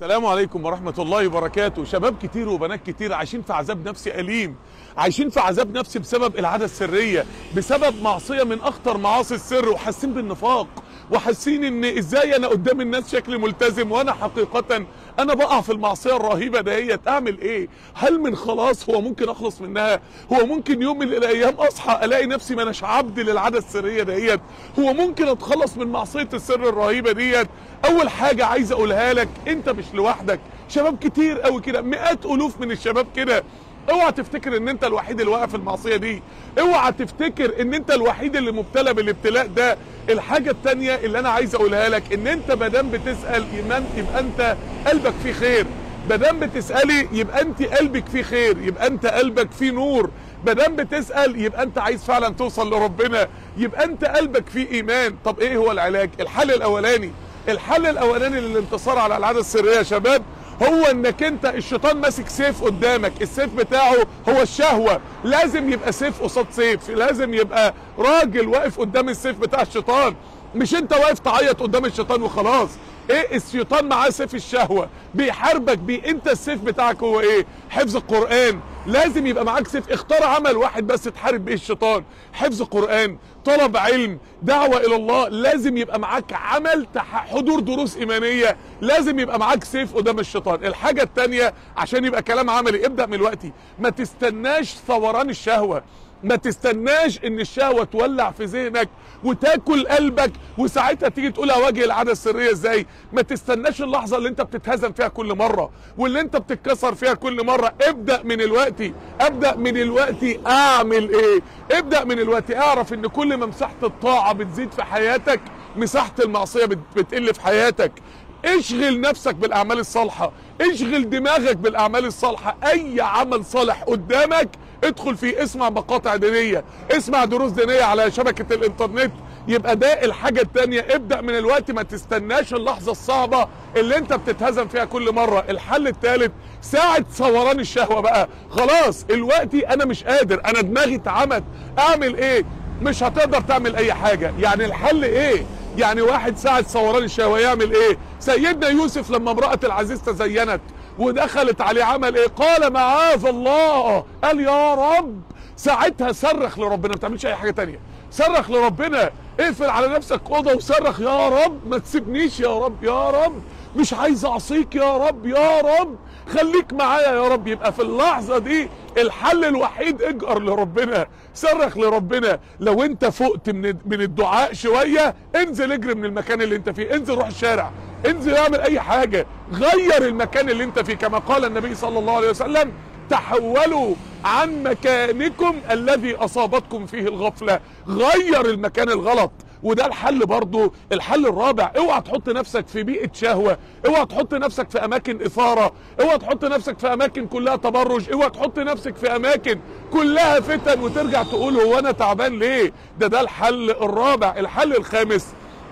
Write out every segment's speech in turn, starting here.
السلام عليكم ورحمة الله وبركاته شباب كتير وبنات كتير عايشين في عذاب نفسي أليم عايشين في عذاب نفسي بسبب العادة السرية بسبب معصية من أخطر معاصي السر وحاسين بالنفاق وحاسين ان ازاي انا قدام الناس شكلي ملتزم وانا حقيقة انا بقع في المعصية الرهيبة دهيت اعمل ايه هل من خلاص هو ممكن اخلص منها هو ممكن يوم من الايام اصحى الاقي نفسي ما اناش عبد للعادة السرية دهيت هو ممكن اتخلص من معصية السر الرهيبة ديت اول حاجة عايز اقولها لك انت مش لوحدك شباب كتير قوي كده مئات الوف من الشباب كده اوعى تفتكر ان انت الوحيد اللي واقع في المعصيه دي اوعى تفتكر ان انت الوحيد اللي مبتلى بالابتلاء ده الحاجه التانية اللي انا عايز اقولها لك ان انت مادام بتسال ايمان يبقى انت قلبك فيه خير مادام بتسالي يبقى انت قلبك فيه خير يبقى انت قلبك فيه نور مادام بتسال يبقى انت عايز فعلا توصل لربنا يبقى انت قلبك فيه ايمان طب ايه هو العلاج الحل الاولاني الحل الاولاني للانتصار على العاده السريه يا شباب هو انك انت الشيطان ماسك سيف قدامك السيف بتاعه هو الشهوة لازم يبقى سيف قصاد سيف لازم يبقى راجل واقف قدام السيف بتاع الشيطان مش انت واقف تعيط قدام الشيطان وخلاص ايه الشيطان معاه سيف الشهوة بيحاربك بيه انت السيف بتاعك هو ايه حفظ القرآن لازم يبقى معاك سيف اختار عمل واحد بس تحارب بيه الشيطان حفظ قرآن طلب علم دعوة الى الله لازم يبقى معاك عمل حضور دروس ايمانية لازم يبقى معاك سيف قدام الشيطان الحاجة التانية عشان يبقى كلام عملي ابدأ من الوقت ما تستناش ثوران الشهوة ما تستناش ان الشهوة تولع في ذهنك وتاكل قلبك وساعتها تيجي تقول اواجه العادة السرية ازاي ما تستناش اللحظة اللي انت بتتهزم فيها كل مرة واللي انت بتتكسر فيها كل مرة ابدأ من الوقت ابدأ من الوقت اعمل ايه ابدأ من الوقت اعرف ان كل ما مساحة الطاعة بتزيد في حياتك مساحة المعصية بتقل في حياتك اشغل نفسك بالاعمال الصالحة اشغل دماغك بالاعمال الصالحة اي عمل صالح قدامك ادخل فيه اسمع مقاطع دينية اسمع دروس دينية على شبكة الانترنت يبقى ده الحاجة التانية ابدأ من الوقت ما تستناش اللحظة الصعبة اللي انت بتتهزم فيها كل مرة الحل التالت ساعة صوران الشهوة بقى خلاص الوقت انا مش قادر انا دماغي اتعمت اعمل ايه مش هتقدر تعمل اي حاجة يعني الحل ايه يعني واحد ساعة صوران الشهوة يعمل ايه سيدنا يوسف لما امرأة العزيز تزينت ودخلت عليه عمل ايه قال معاذ الله قال يا رب ساعتها صرخ لربنا ما تعملش اي حاجة تانية صرخ لربنا اقفل على نفسك اوضه وصرخ يا رب ما تسيبنيش يا رب يا رب مش عايز اعصيك يا رب يا رب خليك معايا يا رب يبقى في اللحظة دي الحل الوحيد اجأر لربنا صرخ لربنا لو انت فقت من من الدعاء شوية انزل اجري من المكان اللي انت فيه انزل روح الشارع انزل اعمل اي حاجة غير المكان اللي انت فيه كما قال النبي صلى الله عليه وسلم تحولوا عن مكانكم الذي اصابتكم فيه الغفلة غير المكان الغلط وده الحل برضو الحل الرابع اوعى تحط نفسك في بيئة شهوة اوعى تحط نفسك في اماكن اثارة اوعى تحط نفسك في اماكن كلها تبرج اوعى تحط نفسك في اماكن كلها فتن وترجع تقول هو انا تعبان ليه ده ده الحل الرابع الحل الخامس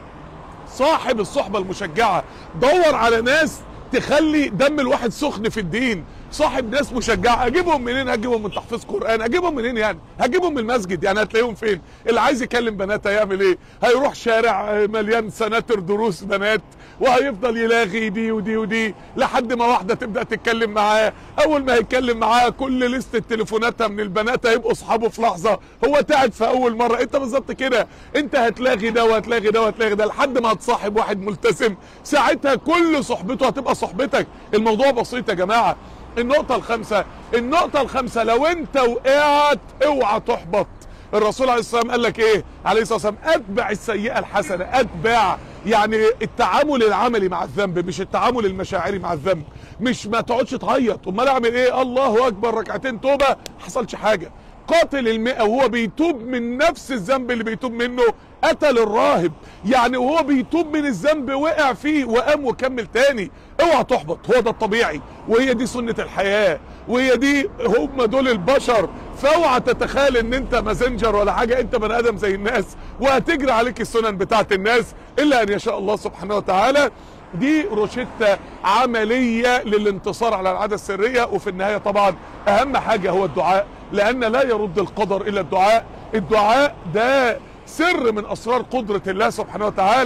صاحب الصحبة المشجعة دور على ناس تخلي دم الواحد سخن في الدين صاحب ناس مشجعه اجيبهم منين هجيبهم من تحفيظ قران اجيبهم منين يعني هجيبهم من المسجد يعني هتلاقيهم فين اللي عايز يكلم بنات هيعمل ايه هيروح شارع مليان سناتر دروس بنات وهيفضل يلاغي دي ودي ودي لحد ما واحده تبدا تتكلم معاه اول ما هيتكلم معاه كل لسته تليفوناتها من البنات هيبقوا اصحابه في لحظه هو تعب في اول مره انت بالظبط كده انت هتلاغي ده وهتلاغي ده وهتلاغي ده لحد ما هتصاحب واحد ملتزم ساعتها كل صحبته هتبقى صحبتك الموضوع بسيط يا جماعه النقطة الخامسة النقطة الخامسة لو انت وقعت اوعى تحبط الرسول عليه الصلاة والسلام قال لك ايه عليه الصلاة والسلام اتبع السيئة الحسنة اتبع يعني التعامل العملي مع الذنب مش التعامل المشاعري مع الذنب مش ما تقعدش تعيط امال اعمل ايه الله اكبر ركعتين توبة حصلش حاجة قاتل المئة وهو بيتوب من نفس الذنب اللي بيتوب منه قتل الراهب يعني وهو بيتوب من الذنب وقع فيه وقام وكمل تاني اوعى تحبط هو ده الطبيعي وهي دي سنة الحياة وهي دي هم دول البشر فاوعى تتخيل ان انت مازنجر ولا حاجة انت بني ادم زي الناس وهتجري عليك السنن بتاعت الناس الا ان يشاء الله سبحانه وتعالى دي روشتة عملية للانتصار على العادة السرية وفي النهاية طبعا اهم حاجة هو الدعاء لان لا يرد القدر الا الدعاء الدعاء ده سر من اسرار قدرة الله سبحانه وتعالى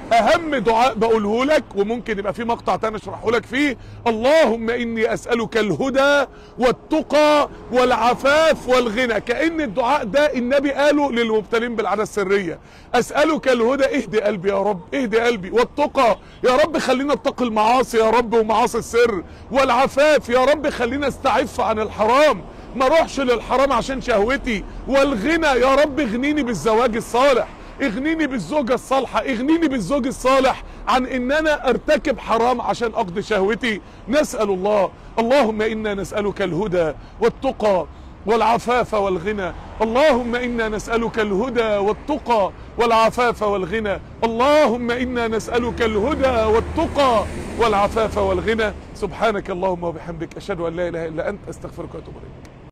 اهم دعاء بقوله لك وممكن يبقى في مقطع تاني اشرحه لك فيه اللهم اني اسالك الهدى والتقى والعفاف والغنى كان الدعاء ده النبي قاله للمبتلين بالعاده السريه اسالك الهدى اهدي قلبي يا رب اهدي قلبي والتقى يا رب خلينا اتقي المعاصي يا رب ومعاصي السر والعفاف يا رب خلينا استعف عن الحرام ما اروحش للحرام عشان شهوتي والغنى يا رب اغنيني بالزواج الصالح اغنيني بالزوجة الصالحة اغنيني بالزوج الصالح عن ان انا ارتكب حرام عشان اقضي شهوتي نسأل الله اللهم انا نسألك الهدى والتقى والعفاف والغنى اللهم انا نسألك الهدى والتقى والعفاف والغنى اللهم انا نسألك الهدى والتقى والعفاف والغنى سبحانك اللهم وبحمدك اشهد ان لا اله الا انت استغفرك واتوب اليك